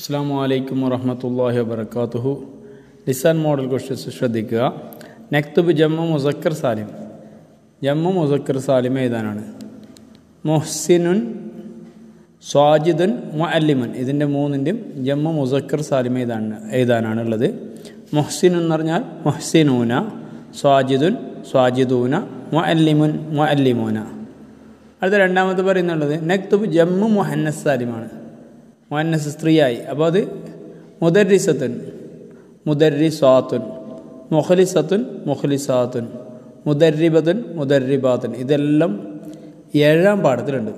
അസ്സാം വലൈക്കും വറഹമത്തല്ലാഹി വബർക്കാത്തുഹു ലിസാൻ മോഡൽ ക്വസ്റ്റ്യൻസ് ശ്രദ്ധിക്കുക നക്തുബ് ജമ്മു മുസക്കർ സാലിം ജമ്മു മുസക്കർ സാലിം എഴുതാനാണ് മൊഹ്സിനുൻ സ്വാജിദുൻ മുഅല്ലിമുൻ ഇതിൻ്റെ മൂന്നിൻ്റെയും ജമ്മു മുസക്കർ സാലിം എഴുതാണ് എഴുതാനാണ് ഉള്ളത് മൊഹ്സിൻ എന്ന് പറഞ്ഞാൽ മൊഹ്സിനൂന സ്വാജിദുൻ സ്വാജിദൂന മുഅല്ലിമുൻ മുഅല്ലിമൂന അടുത്ത രണ്ടാമത് പറയുന്നുള്ളത് നക്തുബ് ജമ്മു മുഹന്നസ് സാലിമാണ് മുഹന്നസ് സ്ത്രീയായി അപ്പോൾ അത് മുദരിസത്തുൻ മുദരിസാത്തുൻ മുഖലിസത്തുൻ മുഖലിസാത്തുൻ മുദരിബത്തുൻ മുദരിബാത്തുൻ ഇതെല്ലാം ഏഴാം പാഠത്തിലുണ്ട്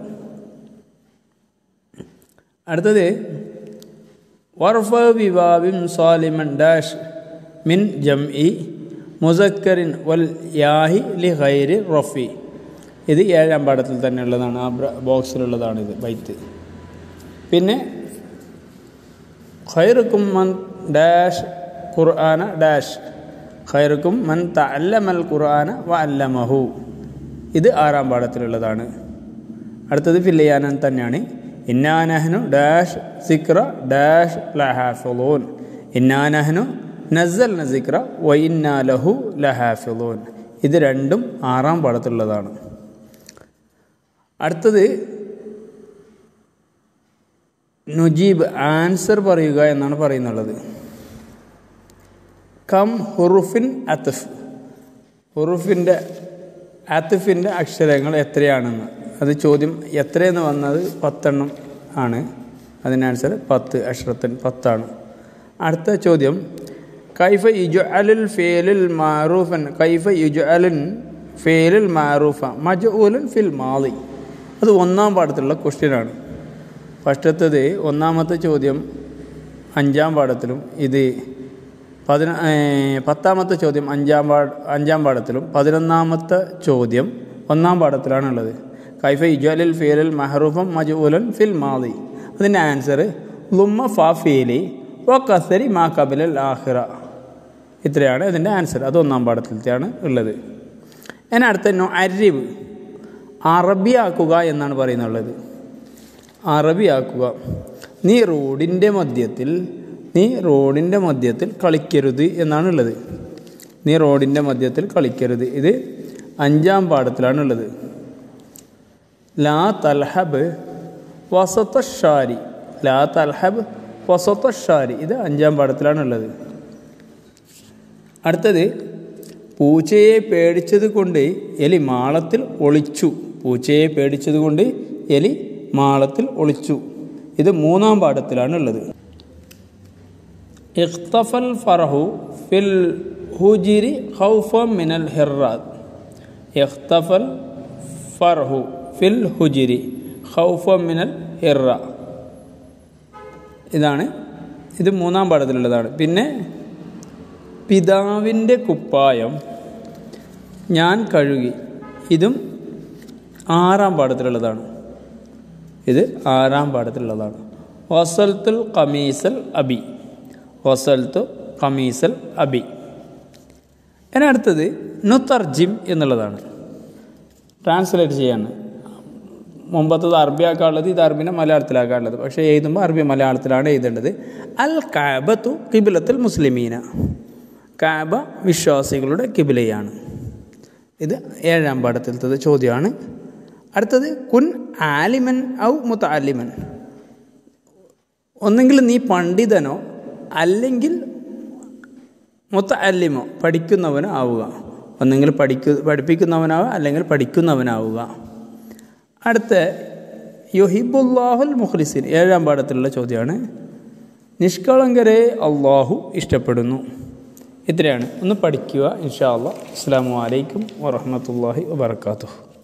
അടുത്തത് വർഫ വിവാബിൻ സാലിമൻ ഡാഷ് മിൻ ജം ഇ മുസക്കറിൻ വൽ യാഹി ലി ഖൈരി റഫി ഇത് ഏഴാം പാഠത്തിൽ തന്നെ ഉള്ളതാണ് ആ ബോക്സിലുള്ളതാണ് ഇത് ബൈത്ത് പിന്നെ ഖൈറുക്കും മൻ ഡാഷ് ഖുർആന ഡാഷ് ഖൈറുക്കും മൻ തഅല്ലമൽ ഖുർആന വ അല്ലമഹു ഇത് ആറാം പാഠത്തിലുള്ളതാണ് അടുത്തത് ഫില്ല് ചെയ്യാൻ തന്നെയാണ് ഇന്നാനഹനു ഡാഷ് സിക്ര ഡാഷ് ലഹാഫിളൂൻ ഇന്നാനഹനു നസൽ നസിക്ര വ ഇന്നാലഹു ലഹാഫിളൂൻ ഇത് രണ്ടും ആറാം പാഠത്തിലുള്ളതാണ് അടുത്തത് നുജീബ് ആൻസർ പറയുക എന്നാണ് പറയുന്നുള്ളത് കം ഹുറുഫിൻ അത്തഫ് ഹുറുഫിൻ്റെ അത്തഫിൻ്റെ അക്ഷരങ്ങൾ എത്രയാണെന്ന് അത് ചോദ്യം എത്രയെന്ന് വന്നത് പത്തെണ്ണം ആണ് അതിൻ്റെ ആൻസർ പത്ത് അക്ഷരത്തിൻ പത്താണ് അടുത്ത ചോദ്യം കൈഫ യുജു അലുൽ ഫേലുൽ മാറൂഫൻ കൈഫ യുജു അലുൻ ഫേലുൽ മാറൂഫ മജൂലുൻ ഫിൽ മാളി അത് ഒന്നാം പാഠത്തിലുള്ള ക്വസ്റ്റ്യനാണ് ഫസ്റ്റത്തത് ഒന്നാമത്തെ ചോദ്യം അഞ്ചാം പാഠത്തിലും ഇത് പതിന പത്താമത്തെ ചോദ്യം അഞ്ചാം പാഠ അഞ്ചാം പാഠത്തിലും പതിനൊന്നാമത്തെ ചോദ്യം ഒന്നാം പാഠത്തിലാണുള്ളത് കൈഫ ഇജ്വലിൽ ഫീലിൽ മെഹറൂഫം മജൂലൻ ഫിൽ മാതി അതിൻ്റെ ആൻസർ ലുമ്മ ഫ ഫീലി വ കസരി മാ കബിലൽ ആഹിറ ഇത്രയാണ് ഇതിൻ്റെ ആൻസർ അത് ഒന്നാം പാഠത്തിലത്തെയാണ് ഉള്ളത് ഇനി അടുത്ത നോ അരിവ് അറബിയാക്കുക എന്നാണ് പറയുന്നുള്ളത് അറബിയാക്കുക നീ റോഡിൻ്റെ മധ്യത്തിൽ നീ റോഡിൻ്റെ മധ്യത്തിൽ കളിക്കരുത് എന്നാണ് ഉള്ളത് നീ റോഡിൻ്റെ മധ്യത്തിൽ കളിക്കരുത് ഇത് അഞ്ചാം പാഠത്തിലാണുള്ളത് ലാ തൽഹബ് വസത്തഷാരി ലാ തൽഹബ് വസത്തഷാരി ഇത് അഞ്ചാം പാഠത്തിലാണുള്ളത് അടുത്തത് പൂച്ചയെ പേടിച്ചത് കൊണ്ട് എലി മാളത്തിൽ ഒളിച്ചു പൂച്ചയെ പേടിച്ചത് കൊണ്ട് എലി മാളത്തിൽ ഒളിച്ചു ഇത് മൂന്നാം പാഠത്തിലാണ് ഉള്ളത് ഇഖ്തഫൽ ഫറഹു ഫിൽ ഹുജിരി ഖൗഫ മിനൽ ഹിറാദ് ഇഖ്തഫൽ ഫർഹു ഫിൽ ഹുജിരി ഖൗഫ മിനൽ ഹിറ ഇതാണ് ഇത് മൂന്നാം പാഠത്തിലുള്ളതാണ് പിന്നെ പിതാവിൻ്റെ കുപ്പായം ഞാൻ കഴുകി ഇതും ആറാം പാഠത്തിലുള്ളതാണ് ഇത് ആറാം പാഠത്തിലുള്ളതാണ് വസൽത്തുൽ കമീസൽ അബി വസൽത്തു കമീസൽ അബി ഇനി അടുത്തത് നുത്തർജിം എന്നുള്ളതാണ് ട്രാൻസ്ലേറ്റ് ചെയ്യാണ് മുമ്പത്തത് അറബിയാക്കാനുള്ളത് ഇത് അറബിനെ മലയാളത്തിലാക്കാനുള്ളത് പക്ഷേ എഴുതുമ്പോൾ അറബി മലയാളത്തിലാണ് എഴുതേണ്ടത് അൽ കാബത്തു കിബിലത്തുൽ മുസ്ലിമീന കാബ വിശ്വാസികളുടെ കിബിലയാണ് ഇത് ഏഴാം പാഠത്തിലത്തത് ചോദ്യമാണ് അടുത്തത് കുൻ ആലിമൻ ഔ മുത്താലിമൻ ഒന്നെങ്കിൽ നീ പണ്ഡിതനോ അല്ലെങ്കിൽ മുത്തല്ലിമോ പഠിക്കുന്നവനോ ആവുക ഒന്നെങ്കിൽ പഠിക്കു പഠിപ്പിക്കുന്നവനാവുക അല്ലെങ്കിൽ പഠിക്കുന്നവനാവുക അടുത്ത യൊഹിബുല്ലാഹുൽ മുഖ്ലിസിൻ ഏഴാം പാഠത്തിലുള്ള ചോദ്യമാണ് നിഷ്കളങ്കരെ അള്ളാഹു ഇഷ്ടപ്പെടുന്നു ഇത്രയാണ് ഒന്ന് പഠിക്കുക ഇൻഷാ അല്ലാ അസ്സാം വലൈക്കും വറഹമത്തല്ലാഹി വാബർക്കാത്തു